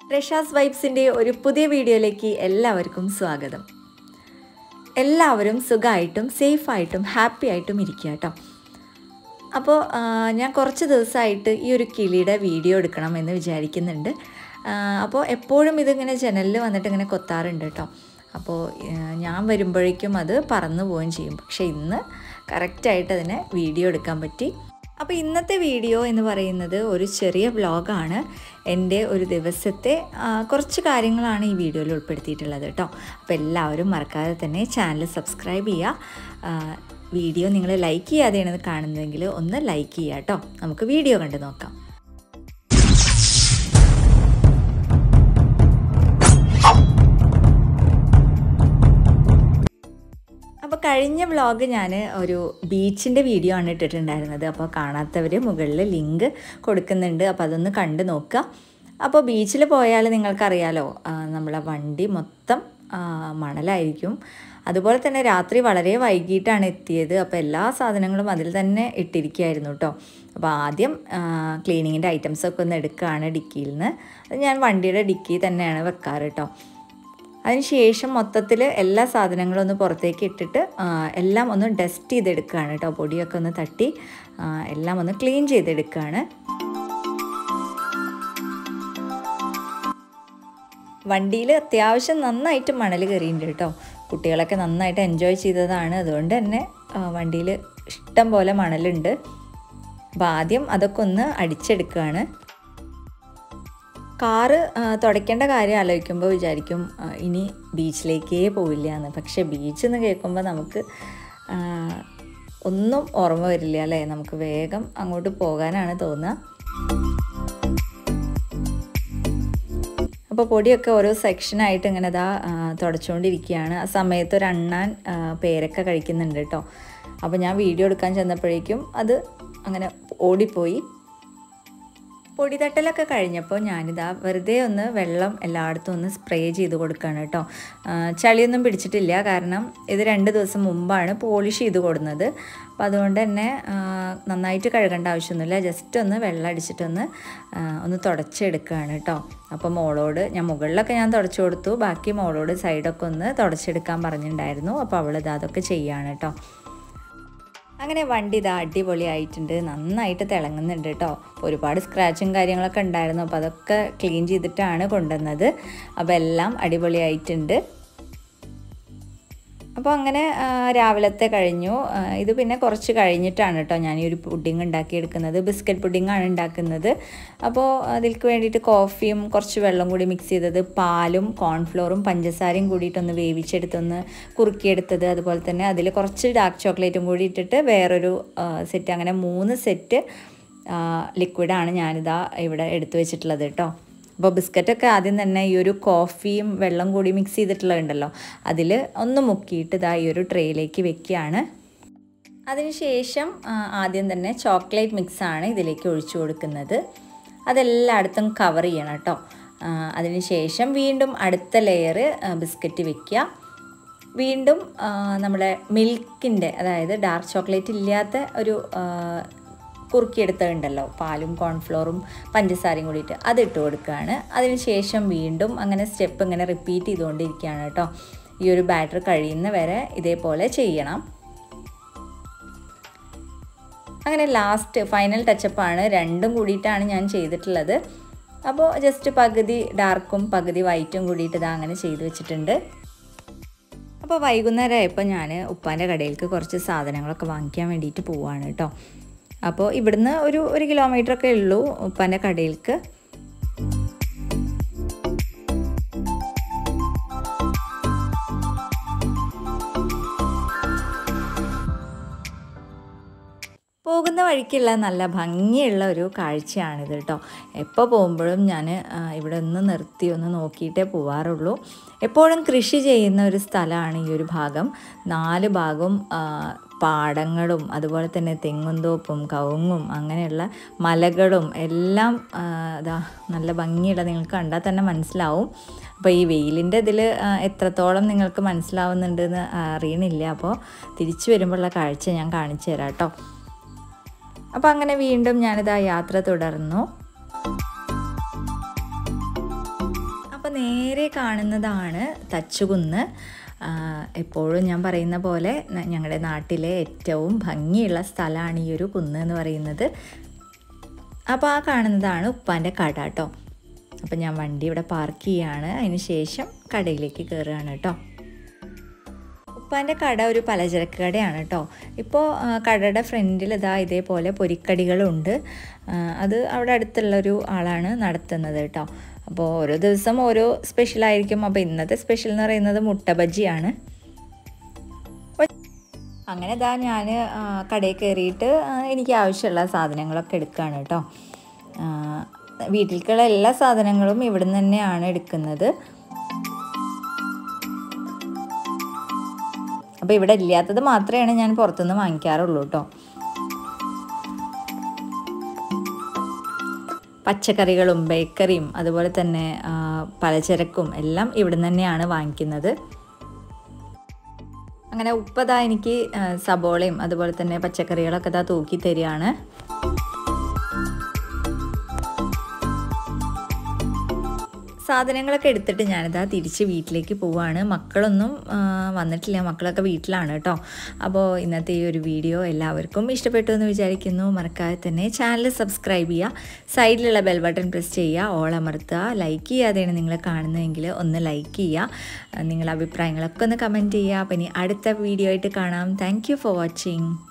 റഷാസ് വൈബ്സിൻ്റെ ഒരു പുതിയ വീഡിയോയിലേക്ക് എല്ലാവർക്കും സ്വാഗതം എല്ലാവരും സുഖമായിട്ടും സേഫായിട്ടും ഹാപ്പി ആയിട്ടും ഇരിക്കുക കേട്ടോ അപ്പോൾ ആ, ഞാൻ കുറച്ച് ദിവസമായിട്ട് ഈ ഒരു കിളിയുടെ വീഡിയോ എടുക്കണം എന്ന് വിചാരിക്കുന്നുണ്ട് ആ, അപ്പോൾ എപ്പോഴും ഇതിങ്ങനെ ജനലിൽ വന്നിട്ട് ഇങ്ങനെ കൊത്താറുണ്ട് കേട്ടോ അപ്പോൾ ആ, ഞാൻ വരുമ്പോഴേക്കും അത് പറന്നു പോവുകയും ചെയ്യും പക്ഷേ ഇന്ന് കറക്റ്റായിട്ട് അതിനെ വീഡിയോ എടുക്കാൻ പറ്റി അപ്പോൾ ഇന്നത്തെ വീഡിയോ എന്ന് പറയുന്നത് ഒരു ചെറിയ വ്ളോഗാണ് എൻ്റെ ഒരു ദിവസത്തെ ആ, കുറച്ച് കാര്യങ്ങളാണ് ഈ വീഡിയോയിൽ ഉൾപ്പെടുത്തിയിട്ടുള്ളത് കേട്ടോ അപ്പോൾ എല്ലാവരും മറക്കാതെ തന്നെ ചാനൽ സബ്സ്ക്രൈബ് ചെയ്യുക ആ, വീഡിയോ നിങ്ങൾ ലൈക്ക് ചെയ്യാതെയാണ് ഇത് കാണുന്നതെങ്കിൽ ഒന്ന് ലൈക്ക് ചെയ്യുക കേട്ടോ നമുക്ക് വീഡിയോ കണ്ടു നോക്കാം അപ്പോൾ കഴിഞ്ഞ വ്ളോഗ് ഞാൻ ഒരു ബീച്ചിൻ്റെ വീഡിയോ ആണ് ഇട്ടിട്ടുണ്ടായിരുന്നത് അപ്പോൾ കാണാത്തവർ മുകളിൽ ലിങ്ക് കൊടുക്കുന്നുണ്ട് അപ്പോൾ അതൊന്ന് കണ്ട് നോക്കുക അപ്പോൾ ബീച്ചിൽ പോയാൽ നിങ്ങൾക്കറിയാലോ ആ, നമ്മളെ വണ്ടി മൊത്തം ആ, മണലായിരിക്കും അതുപോലെ തന്നെ രാത്രി വളരെ വൈകിട്ടാണ് എത്തിയത് അപ്പോൾ എല്ലാ സാധനങ്ങളും അതിൽ തന്നെ ഇട്ടിരിക്കുകയായിരുന്നു കേട്ടോ അപ്പോൾ ആദ്യം ക്ലീനിങ്ങിൻ്റെ ഐറ്റംസൊക്കെ ഒന്ന് എടുക്കുകയാണ് ഡിക്കിയിൽ നിന്ന് അത് ഞാൻ വണ്ടിയുടെ ഡിക്കി തന്നെയാണ് വെക്കാറ് കേട്ടോ അതിനുശേഷം മൊത്തത്തിൽ എല്ലാ സാധനങ്ങളും ഒന്ന് പുറത്തേക്ക് ഇട്ടിട്ട് ആ, എല്ലാം ഒന്ന് ഡസ്റ്റ് ചെയ്തെടുക്കുകയാണ് കേട്ടോ പൊടിയൊക്കെ ഒന്ന് തട്ടി ആ, എല്ലാം ഒന്ന് ക്ലീൻ ചെയ്തെടുക്കുകയാണ് വണ്ടിയിൽ അത്യാവശ്യം നന്നായിട്ട് മണൽ കയറിയിട്ടുണ്ട് കേട്ടോ കുട്ടികളൊക്കെ നന്നായിട്ട് എൻജോയ് ചെയ്തതാണ് അതുകൊണ്ട് തന്നെ വണ്ടിയിൽ ഇഷ്ടം പോലെ മണലുണ്ട് അപ്പോൾ ആദ്യം അതൊക്കെ ഒന്ന് അടിച്ചെടുക്കുകയാണ് കാറ് ആ, തുടയ്ക്കേണ്ട കാര്യം ആലോചിക്കുമ്പോൾ വിചാരിക്കും ആ, ഇനി ബീച്ചിലേക്കേ പോവില്ല എന്ന് പക്ഷേ ബീച്ച് എന്ന് കേൾക്കുമ്പോൾ നമുക്ക് ആ, ഒന്നും ഓർമ്മ വരില്ല അല്ലേ നമുക്ക് വേഗം അങ്ങോട്ട് പോകാനാണ് തോന്നുക അപ്പോൾ പൊടിയൊക്കെ ഓരോ സെക്ഷനായിട്ട് ഇങ്ങനെ ഇതാ ആ, തുടച്ചുകൊണ്ടിരിക്കുകയാണ് ആ സമയത്ത് ഒരു അണ്ണാൻ ആ, പേരക്ക കഴിക്കുന്നുണ്ട് കേട്ടോ അപ്പോൾ ഞാൻ വീഡിയോ എടുക്കാൻ ചെന്നപ്പോഴേക്കും അത് അങ്ങനെ ഓടിപ്പോയി പൊടി തട്ടലൊക്കെ കഴിഞ്ഞപ്പോൾ ഞാനിതാ വെറുതെ ഒന്ന് വെള്ളം എല്ലായിടത്തും ഒന്ന് സ്പ്രേ ചെയ്ത് കൊടുക്കുകയാണ് കേട്ടോ ആ, ചളിയൊന്നും പിടിച്ചിട്ടില്ല കാരണം ഇത് രണ്ട് ദിവസം മുമ്പാണ് പോളിഷ് ചെയ്ത് കൊടുക്കുന്നത് അപ്പോൾ അതുകൊണ്ട് തന്നെ ആ, നന്നായിട്ട് കഴുകേണ്ട ആവശ്യമൊന്നുമില്ല ജസ്റ്റ് ഒന്ന് വെള്ളം അടിച്ചിട്ടൊന്ന് ആ, ഒന്ന് തുടച്ചെടുക്കുകയാണ് കേട്ടോ അപ്പോൾ മോളോട് ഞാൻ മുകളിലൊക്കെ ഞാൻ തുടച്ചു കൊടുത്തു ബാക്കി മോളോട് സൈഡൊക്കെ ഒന്ന് തുടച്ചെടുക്കാൻ പറഞ്ഞിട്ടുണ്ടായിരുന്നു അപ്പോൾ അവളിത് അതൊക്കെ ചെയ്യാണ് കേട്ടോ അങ്ങനെ വണ്ടി ഇതാ അടിപൊളിയായിട്ടുണ്ട് നന്നായിട്ട് തിളങ്ങുന്നുണ്ട് കേട്ടോ ഒരുപാട് സ്ക്രാച്ചും കാര്യങ്ങളൊക്കെ ഉണ്ടായിരുന്നു അപ്പോൾ അതൊക്കെ ക്ലീൻ ചെയ്തിട്ടാണ് കൊണ്ടുവന്നത് അപ്പോൾ എല്ലാം അടിപൊളിയായിട്ടുണ്ട് അപ്പോൾ അങ്ങനെ ആ, രാവിലത്തെ കഴിഞ്ഞു ആ, ഇത് പിന്നെ കുറച്ച് കഴിഞ്ഞിട്ടാണ് കേട്ടോ ഞാൻ ഈ ഒരു പുഡിങ് ഉണ്ടാക്കിയെടുക്കുന്നത് ബിസ്ക്കറ്റ് പുഡിങ്ങാണ് ഉണ്ടാക്കുന്നത് അപ്പോൾ അതിലേക്ക് വേണ്ടിയിട്ട് കോഫിയും കുറച്ച് വെള്ളം കൂടി മിക്സ് ചെയ്തത് പാലും കോൺഫ്ലോറും പഞ്ചസാരയും കൂടിയിട്ടൊന്ന് വേവിച്ചെടുത്തൊന്ന് കുറുക്കിയെടുത്തത് അതുപോലെ തന്നെ അതിൽ കുറച്ച് ഡാർക്ക് ചോക്ലേറ്റും കൂടി ഇട്ടിട്ട് വേറൊരു സെറ്റ് അങ്ങനെ മൂന്ന് സെറ്റ് ലിക്വിഡാണ് ഞാനിതാ ഇവിടെ എടുത്തു വെച്ചിട്ടുള്ളത് കേട്ടോ അപ്പോൾ ബിസ്ക്കറ്റൊക്കെ ആദ്യം തന്നെ ഈ ഒരു കോഫിയും വെള്ളം കൂടി മിക്സ് ചെയ്തിട്ടുള്ളതുണ്ടല്ലോ അതിൽ ഒന്ന് മുക്കിയിട്ട് ഇതാ ഈ ഒരു ട്രേയിലേക്ക് വെക്കുകയാണ് അതിനുശേഷം ആ, ആദ്യം തന്നെ ചോക്ലേറ്റ് മിക്സാണ് ഇതിലേക്ക് ഒഴിച്ചു കൊടുക്കുന്നത് അതെല്ലായിടത്തും കവർ ചെയ്യണം കേട്ടോ ആ, അതിനുശേഷം വീണ്ടും അടുത്ത ലെയർ ബിസ്ക്കറ്റ് വെക്കുക വീണ്ടും ആ, നമ്മുടെ മിൽക്കിൻ്റെ അതായത് ഡാർക്ക് ചോക്ലേറ്റ് ഇല്ലാത്ത ഒരു ആ, കുറുക്കിയെടുത്തതുണ്ടല്ലോ പാലും കോൺഫ്ലോറും പഞ്ചസാരയും കൂടിയിട്ട് അതിട്ട് കൊടുക്കുകയാണ് അതിനുശേഷം വീണ്ടും അങ്ങനെ സ്റ്റെപ്പ് ഇങ്ങനെ റിപ്പീറ്റ് ചെയ്തുകൊണ്ടിരിക്കുകയാണ് കേട്ടോ ഈ ഒരു ബാറ്റർ കഴിയുന്ന വരെ ഇതേപോലെ ചെയ്യണം അങ്ങനെ ലാസ്റ്റ് ഫൈനൽ ടച്ചപ്പാണ് രണ്ടും കൂടിയിട്ടാണ് ഞാൻ ചെയ്തിട്ടുള്ളത് അപ്പോൾ ജസ്റ്റ് പകുതി ഡാർക്കും പകുതി വൈറ്റും കൂടിയിട്ട് ഇതാ അങ്ങനെ ചെയ്ത് വെച്ചിട്ടുണ്ട് അപ്പോൾ വൈകുന്നേരം ആയപ്പോൾ ഞാൻ ഉപ്പാൻ്റെ കടയിലേക്ക് കുറച്ച് സാധനങ്ങളൊക്കെ വാങ്ങിക്കാൻ വേണ്ടിയിട്ട് പോവാണ് കേട്ടോ അപ്പോൾ ഇവിടുന്ന് ഒരു ഒരു കിലോമീറ്റർ ഒക്കെ ഉള്ളൂ ഉപ്പാൻ്റെ കടയിലേക്ക് പോകുന്ന വഴിക്കുള്ള നല്ല ഭംഗിയുള്ള ഒരു കാഴ്ചയാണിത് കേട്ടോ എപ്പോൾ പോകുമ്പോഴും ഞാൻ ഇവിടെ ഒന്ന് നിർത്തി ഒന്ന് നോക്കിയിട്ടേ പോവാറുള്ളൂ എപ്പോഴും കൃഷി ചെയ്യുന്ന ഒരു സ്ഥലമാണ് ഈ ഒരു ഭാഗം നാല് ഭാഗവും ആ, പാടങ്ങളും അതുപോലെ തന്നെ തെങ്ങുംതോപ്പും കവുങ്ങും അങ്ങനെയുള്ള മലകളും എല്ലാം ആ, ഇതാ നല്ല ഭംഗിയുള്ള നിങ്ങൾക്ക് കണ്ടാൽ തന്നെ മനസ്സിലാവും അപ്പോൾ ഈ വെയിലിൻ്റെ ഇതിൽ എത്രത്തോളം നിങ്ങൾക്ക് മനസ്സിലാവുന്നുണ്ടെന്ന് അറിയണില്ല അപ്പോൾ തിരിച്ചു വരുമ്പോഴുള്ള കാഴ്ച ഞാൻ കാണിച്ചു തരാം കേട്ടോ അപ്പോൾ അങ്ങനെ വീണ്ടും ഞാനിതാ യാത്ര തുടർന്നു അപ്പോൾ നേരെ കാണുന്നതാണ് തച്ചുകുന്ന് ആ, എപ്പോഴും ഞാൻ പറയുന്ന പോലെ ന- ഞങ്ങളുടെ നാട്ടിലെ ഏറ്റവും ഭംഗിയുള്ള സ്ഥലമാണ് ഈ ഒരു കുന്ന് എന്ന് പറയുന്നത് അപ്പോൾ ആ കാണുന്നതാണ് ഉപ്പാൻ്റെ കട കേട്ടോ അപ്പോൾ ഞാൻ വണ്ടി ഇവിടെ പാർക്ക് ചെയ്യാണ് അതിന് ശേഷം കടയിലേക്ക് കയറുകയാണ് കേട്ടോ ഉപ്പാൻ്റെ കട ഒരു പലചരക്ക് കടയാണ് കേട്ടോ ഇപ്പോൾ ആ, കടയുടെ ഫ്രണ്ടിൽ ഇതാ ഇതേപോലെ പൊരിക്കടികളുണ്ട് ആ, അത് അവിടെ അടുത്തുള്ളൊരു ആളാണ് നടത്തുന്നത് കേട്ടോ അപ്പോൾ ഓരോ ദിവസം ഓരോ സ്പെഷ്യലായിരിക്കും അപ്പോൾ ഇന്നത്തെ സ്പെഷ്യൽ എന്ന് പറയുന്നത് മുട്ട ബജിയാണ് അങ്ങനെ ഇതാ ഞാൻ കടയിൽ കയറിയിട്ട് ആ, എനിക്ക് ആവശ്യമുള്ള സാധനങ്ങളൊക്കെ എടുക്കുകയാണ് കേട്ടോ ആ, വീട്ടിലേക്കുള്ള എല്ലാ സാധനങ്ങളും ഇവിടെ നിന്ന് തന്നെയാണ് എടുക്കുന്നത് അപ്പോൾ ഇവിടെ ഇല്ലാത്തത് മാത്രമേ ഞാൻ പുറത്തുനിന്ന് വാങ്ങിക്കാറുള്ളൂ കേട്ടോ പച്ചക്കറികളും ബേക്കറിയും അതുപോലെ തന്നെ ആ, പലചരക്കും എല്ലാം ഇവിടെ നിന്ന് തന്നെയാണ് വാങ്ങിക്കുന്നത് അങ്ങനെ ഉപ്പതാ എനിക്ക് ആ, സബോളയും അതുപോലെ തന്നെ പച്ചക്കറികളൊക്കെ ഇതാ തൂക്കി തരികയാണ് സാധനങ്ങളൊക്കെ എടുത്തിട്ട് ഞാനിതാ തിരിച്ച് വീട്ടിലേക്ക് പോവാണ് മക്കളൊന്നും ആ, വന്നിട്ടില്ല മക്കളൊക്കെ വീട്ടിലാണ് കേട്ടോ അപ്പോൾ ഇന്നത്തെ ഈ ഒരു വീഡിയോ എല്ലാവർക്കും ഇഷ്ടപ്പെട്ടു എന്ന് വിചാരിക്കുന്നു മറക്കാതെ തന്നെ ചാനൽ സബ്സ്ക്രൈബ് ചെയ്യുക സൈഡിലുള്ള ബെൽ ബട്ടൺ പ്രസ് ചെയ്യുക ഓൾ അമർത്തുക ലൈക്ക് ചെയ്യാതെയാണ് നിങ്ങൾ കാണുന്നതെങ്കിൽ ഒന്ന് ലൈക്ക് ചെയ്യുക നിങ്ങളുടെ അഭിപ്രായങ്ങളൊക്കെ ഒന്ന് കമൻറ്റ് ചെയ്യുക അപ്പോൾ ഇനി അടുത്ത വീഡിയോ ആയിട്ട് കാണാം താങ്ക് ഫോർ വാച്ചിങ്